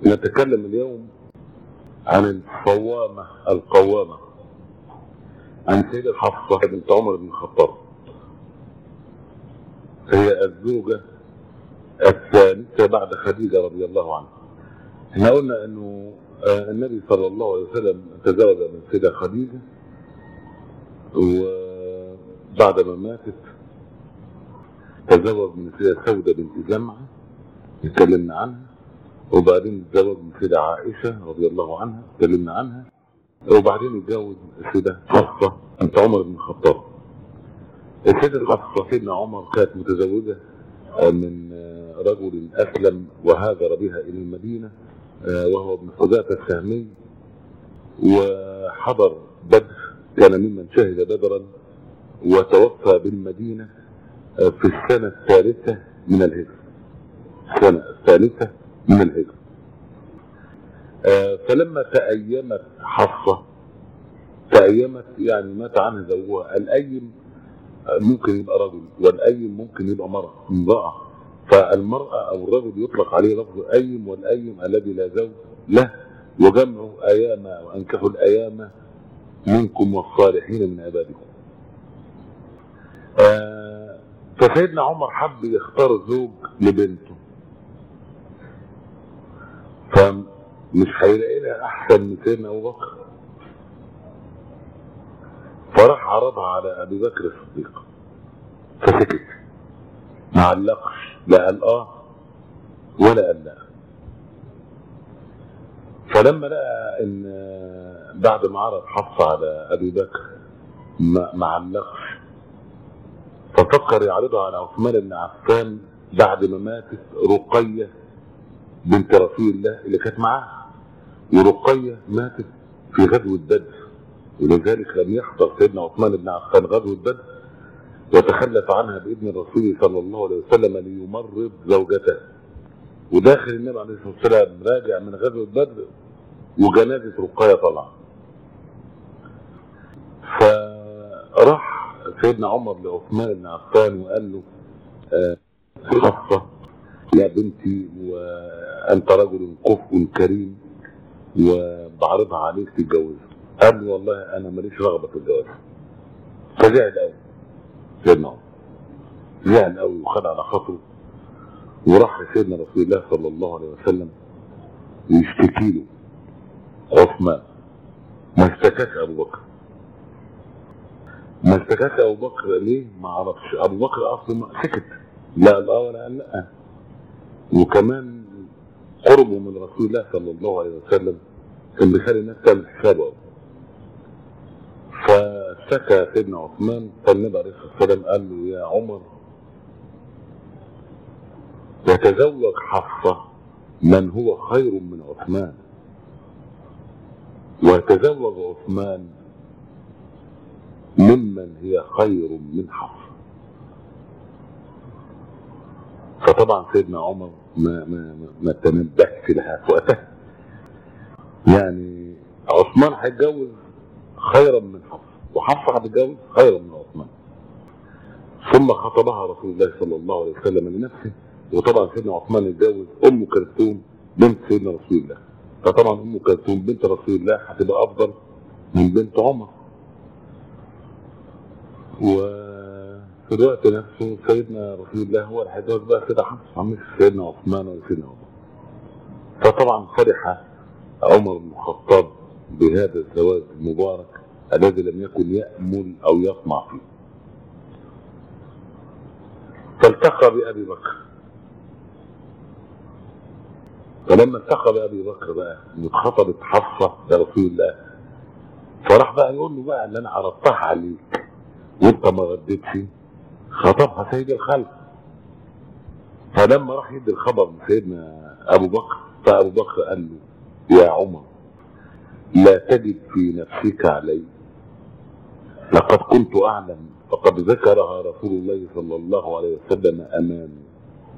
نتكلم اليوم عن الصوامة القوامة عن سيدة حفصة بنت عمر بن الخطاب هي الزوجة الثالثة بعد خديجة رضي الله عنها احنا قلنا انه آه، النبي صلى الله عليه وسلم تزوج من سيدة خديجة وبعد ما ماتت تزوج من سيدة سودة بنت جمعة اتكلمنا عنها وبعدين اتزوج من سيدة عائشة رضي الله عنها اتكلمنا عنها وبعدين اتجوز السيدة حفصة بنت عمر بن الخطاب السيدة حفصة سيدنا عمر كانت متزوجة من رجل أسلم وهاجر بها إلى المدينة وهو ابن حذافة السهمي وحضر بدر كان ممن شهد بدرا وتوفى بالمدينة في السنة الثالثة من الهجرة السنة الثالثة من الهجرة فلما تأيمت حفصة تأيمت يعني مات عنها زوجها الأيم ممكن يبقى رجل والأيم ممكن يبقى مرأة امرأة فالمرأة أو الرجل يطلق عليه لفظ أيم والأيم الذي لا زوج له وجمعه أيام وأنكحوا الأيام منكم والصالحين من عبادكم آه فسيدنا عمر حب يختار زوج لبنته فمش هيلاقي لها احسن من سيدنا ابو بكر فراح عرضها على ابي بكر الصديق فسكت ما علقش لا قال اه ولا قال لا فلما لقى ان بعد ما عرض حفص على ابي بكر ما ما علقش ففكر يعرضها على عثمان بن عفان بعد ما ماتت رقيه بنت رسول الله اللي كانت معاه ورقيه ماتت في غزوه بدر ولذلك لم يحضر سيدنا عثمان بن عفان غزوه بدر وتخلف عنها باذن الرسول صلى الله عليه وسلم ليمرض زوجته وداخل النبي عليه الصلاه والسلام راجع من غزوه بدر وجنازه رقيه طلع فراح سيدنا عمر لعثمان بن عفان وقال له آه حفصه يا بنتي وانت رجل كفء كريم وبعرضها عليك تتجوزها قال له والله انا ماليش رغبه في الجواز فزعل قوي سيدنا عمر زعل قوي وخد على خاطره وراح لسيدنا رسول الله صلى الله عليه وسلم يشتكي له عثمان ما اشتكاش ابو بكر ما اشتكاش ابو بكر ليه؟ ما اعرفش ابو بكر اصلا سكت لا لا ولا قال لا وكمان قربه من رسول الله صلى الله عليه وسلم كان بيخلي الناس تعمل حسابه فاشتكى سيدنا عثمان فالنبي عليه الصلاه والسلام قال له يا عمر يتزوج حفصه من هو خير من عثمان ويتزوج عثمان ممن هي خير من حفصه فطبعا سيدنا عمر ما ما ما, ما تنبهش لها في وقتها يعني عثمان هيتجوز خيرا من حفصه وحفصه هتتجوز خيرا من عثمان ثم خطبها رسول الله صلى الله عليه وسلم لنفسه وطبعا سيدنا عثمان اتجوز ام كلثوم بنت سيدنا رسول الله فطبعا ام كلثوم بنت رسول الله هتبقى افضل من بنت عمر وفي الوقت نفسه سيدنا رسول الله هو اللي هيتجوز بقى سيدنا حفصه مش سيدنا عثمان ولا سيدنا عمر فطبعا فرح عمر بن الخطاب بهذا الزواج المبارك الذي لم يكن يأمل أو يطمع فيه فالتقى بأبي بكر فلما التقى بأبي بكر بقى واتخطبت حفصة لرسول الله فراح بقى يقول له بقى اللي أنا عرضتها عليك وأنت ما ردتش خطبها سيد الخلق فلما راح يدي الخبر لسيدنا أبو بكر فأبو بكر قال له يا عمر لا تجد في نفسك علي لقد كنت أعلم فقد ذكرها رسول الله صلى الله عليه وسلم أمامي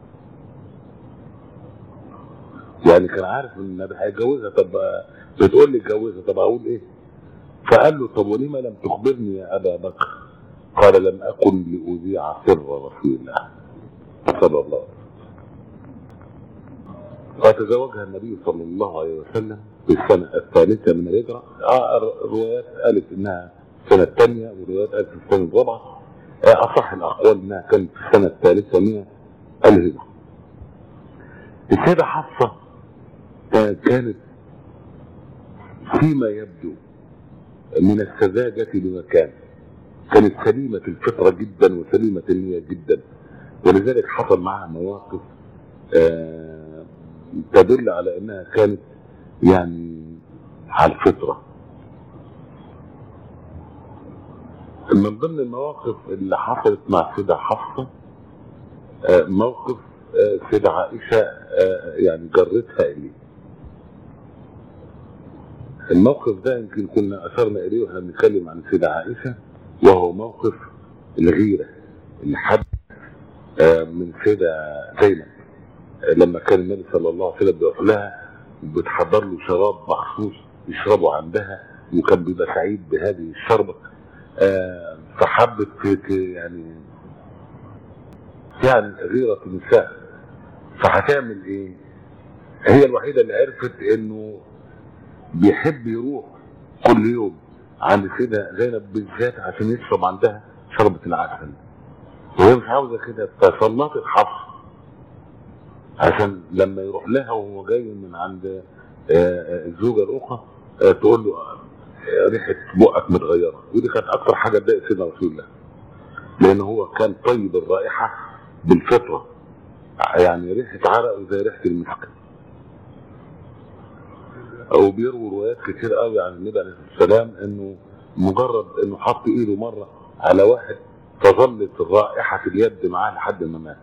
يعني كان عارف ان النبي هيتجوزها طب بتقول لي اتجوزها طب اقول ايه؟ فقال له طب ولما لم تخبرني يا ابا بكر؟ قال لم اكن لاذيع سر رسول الله صلى الله عليه وسلم وتزوجها النبي صلى الله عليه وسلم في السنة الثالثة من الهجرة آه، الروايات قالت إنها السنة الثانية وروايات قالت في السنة الرابعة آه، أصح الأقوال إنها كانت في السنة الثالثة من الهجرة السيدة حفصة آه، كانت فيما يبدو من السذاجة بمكان كانت سليمة الفطرة جدا وسليمة النية جدا ولذلك حصل معها مواقف آه، تدل على انها كانت يعني على الفطرة من ضمن المواقف اللي حصلت مع سيدة حفصة آه، موقف آه، سيدة عائشة آه، يعني جرتها إليه الموقف ده يمكن كنا أشرنا إليه واحنا بنتكلم عن سيدة عائشة وهو موقف الغيرة اللي حد آه، من سيدة زينب آه، لما كان النبي صلى الله عليه وسلم بيروح لها بتحضر له شراب مخصوص يشربه عندها وكان بيبقى سعيد بهذه الشربة آه، فحبت ت- ت- يعني يعني غيرة النساء فهتعمل ايه؟ هي الوحيدة اللي عرفت انه بيحب يروح كل يوم عند سيدة زينب بالذات عشان يشرب عندها شربة العسل وهي مش عاوزة كده فصلت حفص عشان لما يروح لها وهو جاي من عند آه، آه، الزوجة الأخرى آه، تقول له آه، ريحة بقك متغيرة ودي كانت أكتر حاجة تضايق سيدنا رسول الله لأن هو كان طيب الرائحة بالفطرة يعني ريحة عرق زي ريحة المسك وبيرووا روايات كتير قوي عن النبي عليه الصلاه والسلام انه مجرد انه حط ايده مره على واحد فظلت رائحه اليد معاه لحد ما مات.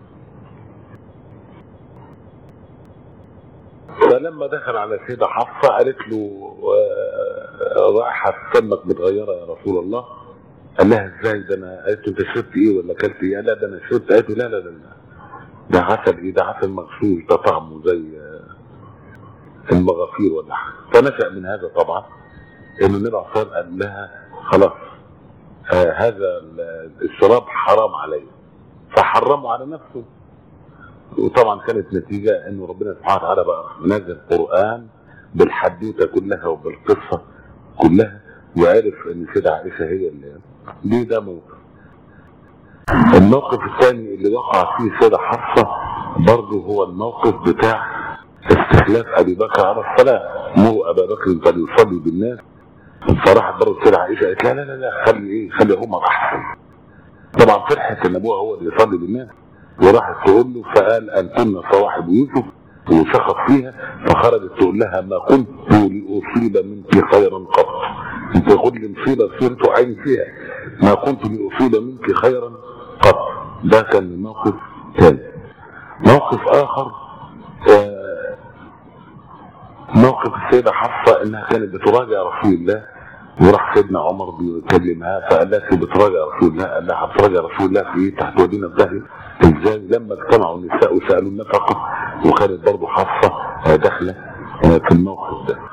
فلما دخل على سيدة حفصة قالت له آه، رائحة فمك متغيرة يا رسول الله قال لها ازاي ده انا قالت له انت شربت ايه ولا اكلت ايه؟ لا ده انا شربت قالت له لا لا لا لا ده عسل ايه ده عسل مغشوش ده طعمه زي آه، المغافير ولا حاجه فنشا من هذا طبعا ان النبي عليه الصلاه والسلام قال لها خلاص آه هذا ال- الشراب حرام علي فحرمه على نفسه وطبعا كانت نتيجه انه ربنا سبحانه وتعالى بقى راح منزل قران بالحدوته كلها وبالقصه كلها وعرف ان سيدة عائشه هي اللي دي ده موقف الموقف الثاني اللي وقع فيه سيدة حفصه برضه هو الموقف بتاع استخلاف ابي بكر على الصلاه مروا ابا بكر فليصلي بالناس فراحت برضه سيدة عائشه قالت لا لا لا لا خلي ايه خلي عمر احسن طبعا فرحت ان ابوها هو اللي يصلي بالناس وراحت تقول له فقال انتن صواحب يوسف وسخط فيها فخرجت تقول لها ما كنت لاصيب منك خيرا قط انت كل مصيبه صرت عين فيها ما كنت لاصيب منك خيرا قط ده كان موقف ثاني موقف اخر آه، موقف السيدة حفصة انها كانت بتراجع رسول الله وراح سيدنا عمر بيكلمها فقال لها "أنت بتراجع رسول الله قال لها بتراجع رسول الله في ايه تحت ودينا في داهية ازاي لما اجتمعوا النساء وسالوا النفقه وكانت برضه حفصه آه، داخله آه، في الموقف ده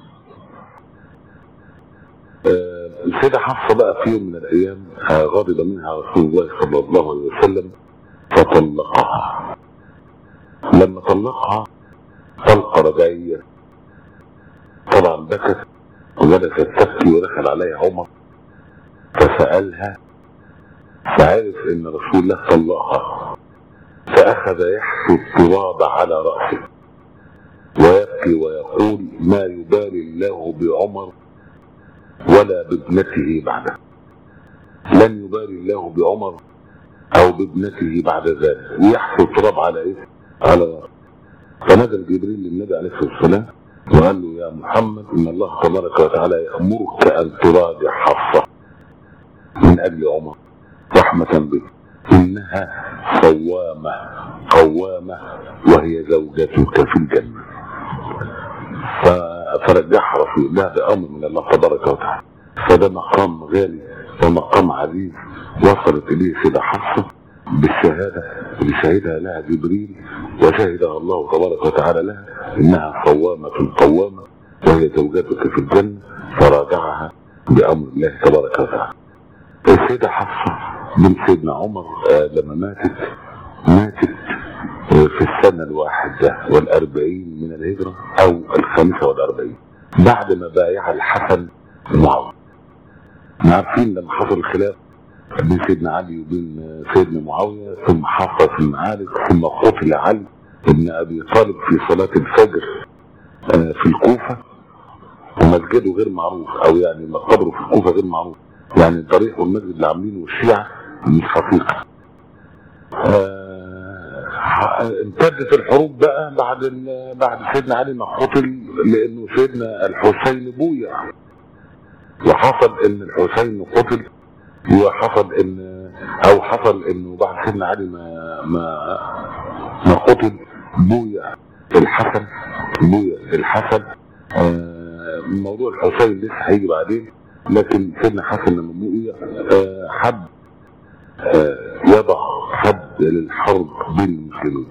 آه، السيدة حفصة بقى في يوم من الأيام آه، غضب منها رسول الله صلى الله عليه وسلم فطلقها لما طلقها طلقة رجعية طبعا بكت وجلست تبكي ودخل عليها عمر فسألها فعرف ان رسول الله طلقها فاخذ يحثو التراب على راسه ويبكي ويقول ما يبالي الله بعمر ولا بابنته بعده لن يبالي الله بعمر او بابنته بعد ذلك ويحثو التراب على ايه على راسه فنزل جبريل للنبي عليه الصلاه والسلام وقال له يا محمد ان الله تبارك وتعالى يامرك ان تراجع حفصه من اجل عمر رحمة به إنها صوامة قوامة وهي زوجتك في الجنة ف- فرجعها رسول الله بأمر من الله تبارك وتعالى فده مقام غالي ومقام عزيز وصلت إليه سيدة حفصة بالشهادة اللي شهدها لها جبريل وشهدها الله تبارك وتعالى لها إنها صوامة قوامة وهي زوجتك في الجنة فراجعها بأمر الله تبارك وتعالى السيدة حفصة بنت سيدنا عمر آه لما ماتت ماتت في السنة الواحدة والأربعين من الهجرة أو الخامسة والأربعين بعد ما بايع الحسن معاوية احنا عارفين لما حصل الخلاف بين سيدنا علي وبين سيدنا معاوية ثم حصل في المعارك ثم قتل علي ابن أبي طالب في صلاة الفجر في الكوفة ومسجده غير معروف أو يعني مقبره في الكوفة غير معروف يعني الضريح والمسجد اللي عاملينه الشيعة مش حقيقة امتدت الحروب بقى بعد بعد سيدنا علي ما قتل لانه سيدنا الحسين بويع وحصل ان الحسين قتل وحصل ان او حصل انه بعد سيدنا علي ما ما ما قتل بويع الحسن بويع الحسن آه موضوع الحسين لسه هيجي بعدين لكن سيدنا حسن لما بويع آه حب آه يضع حد للحرب بين المسلمين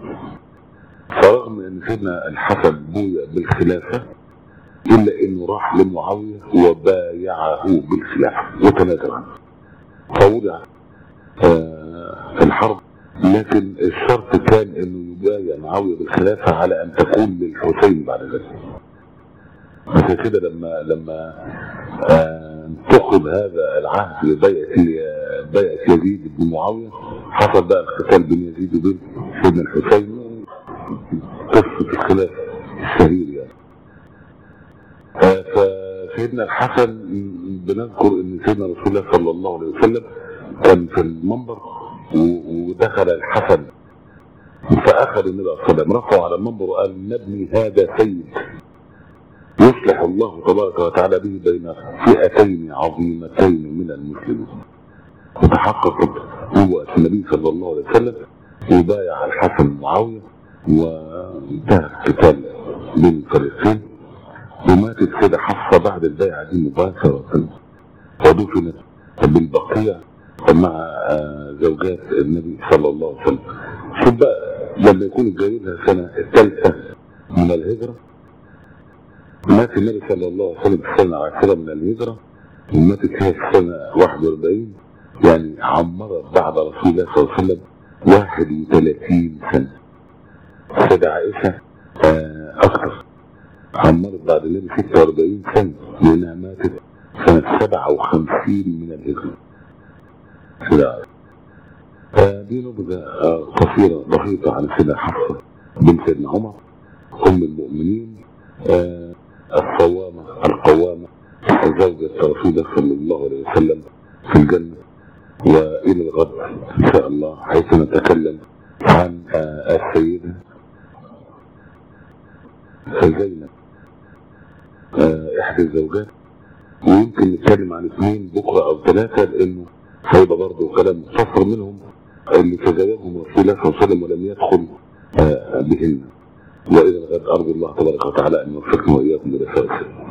فرغم ان سيدنا الحسن بويع بالخلافه الا انه راح لمعاويه وبايعه بالخلافه وتنازل عنه فوضع آه الحرب لكن الشرط كان انه يبايع معاويه بالخلافه على ان تكون للحسين بعد ذلك عشان كده لما لما آه انتقد هذا العهد ببيعه بيعه يزيد بن معاويه حصل بقى القتال بين يزيد وبين سيدنا الحسين قصه الخلاف الشهير يعني آه فسيدنا الحسن بنذكر ان سيدنا رسول الله صلى الله عليه وسلم كان في المنبر ودخل الحسن فاخذ النبي صلى الله عليه وسلم رفعه على المنبر وقال نبني هذا سيد يصلح الله تبارك وتعالى به بين فئتين عظيمتين من المسلمين وتحققت قوة النبي صلى الله عليه وسلم وبايع الحسن معاوية وانتهى القتال بين الفريقين وماتت سيدة حفصة بعد البيعة دي مباشرة ودفنت بالبقيع مع زوجات النبي صلى الله عليه وسلم شوف بقى لما يكون الجايبها السنة الثالثة من الهجرة مات النبي صلى الله عليه وسلم في السنة العاشرة من الهجرة وماتت هي في السنة 41 يعني عمرت بعد رسول الله صلى الله عليه وسلم 31 سنة السيدة عائشة أكثر عمرت بعد النبي 46 سنة لأنها ماتت سنة 57 من الهجرة السيدة عائشة دي نبذة قصيرة بسيطة عن السيدة حفصة بنت سيدنا عمر أم المؤمنين الصوامة القوامة زوجة رسول الله صلى الله عليه وسلم في الجنة وإلى الغد إن شاء الله حيث نتكلم عن السيدة زينب إحدى الزوجات ويمكن نتكلم عن اثنين بكرة أو ثلاثة لأنه هيبقى برضه كلام مختصر منهم اللي تزوجهم رسول الله صلى الله عليه وسلم ولم يدخل بهن وإلى الغد أرجو الله تبارك وتعالى أن يوفقنا وإياكم برسائل